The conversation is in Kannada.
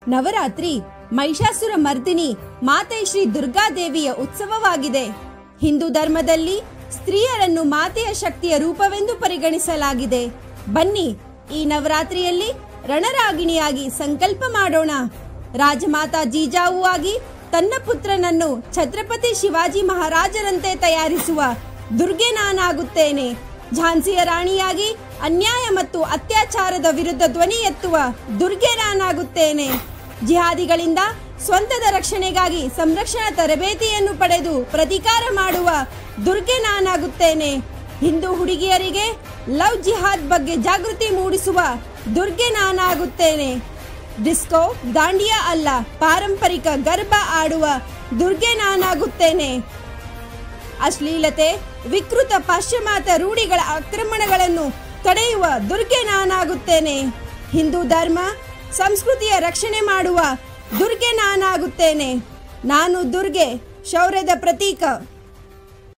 ನವರಾತ್ರಿ ಮಹಿಷಾಸುರ ಮರ್ದಿನಿ ಮಾತೆ ಶ್ರೀ ದುರ್ಗಾದೇವಿಯ ಉತ್ಸವವಾಗಿದೆ ಹಿಂದೂ ಧರ್ಮದಲ್ಲಿ ಸ್ತ್ರೀಯರನ್ನು ಮಾತೆಯ ಶಕ್ತಿಯ ರೂಪವೆಂದು ಪರಿಗಣಿಸಲಾಗಿದೆ ಬನ್ನಿ ಈ ನವರಾತ್ರಿಯಲ್ಲಿ ರಣರಾಗಿಣಿಯಾಗಿ ಸಂಕಲ್ಪ ಮಾಡೋಣ ರಾಜಮಾತಾ ಜೀಜಾವು ಆಗಿ ತನ್ನ ಪುತ್ರನನ್ನು ಛತ್ರಪತಿ ಶಿವಾಜಿ ಮಹಾರಾಜರಂತೆ ತಯಾರಿಸುವ ದುರ್ಗೆ ನಾನಾಗುತ್ತೇನೆ ಝಾನ್ಸಿಯ ರಾಣಿಯಾಗಿ ಅನ್ಯಾಯ ಮತ್ತು ಅತ್ಯಾಚಾರದ ವಿರುದ್ಧ ಧ್ವನಿ ಎತ್ತುವ ದುರ್ಗೆ ನಾನಾಗುತ್ತೇನೆ ಜಿಹಾದಿಗಳಿಂದ ಸ್ವಂತದ ರಕ್ಷಣೆಗಾಗಿ ಸಂರಕ್ಷಣಾ ತರಬೇತಿಯನ್ನು ಪಡೆದು ಪ್ರತಿಕಾರ ಮಾಡುವ ದುರ್ಗೆ ನಾನಾಗುತ್ತೇನೆ ಹಿಂದೂ ಹುಡುಗಿಯರಿಗೆ ಲವ್ ಜಿಹಾದ್ ಬಗ್ಗೆ ಜಾಗೃತಿ ಮೂಡಿಸುವ ದುರ್ಗೆ ನಾನಾಗುತ್ತೇನೆ ಡಿಸ್ಕೋ ದಾಂಡಿಯಾ ಅಲ್ಲ ಪಾರಂಪರಿಕ ಗರ್ಭ ಆಡುವ ದುರ್ಗೆ ನಾನಾಗುತ್ತೇನೆ ಅಶ್ಲೀಲತೆ ವಿಕೃತ ಪಾಶ್ಚಿಮಾತ್ಯ ರೂಢಿಗಳ ಆಕ್ರಮಣಗಳನ್ನು ತಡೆಯುವ ದುರ್ಗೆ ನಾನಾಗುತ್ತೇನೆ ಹಿಂದೂ ಧರ್ಮ ಸಂಸ್ಕೃತಿಯ ರಕ್ಷಣೆ ಮಾಡುವ ದುರ್ಗೆ ನಾನಾಗುತ್ತೇನೆ ನಾನು ದುರ್ಗೆ ಶೌರ್ಯದ ಪ್ರತೀಕ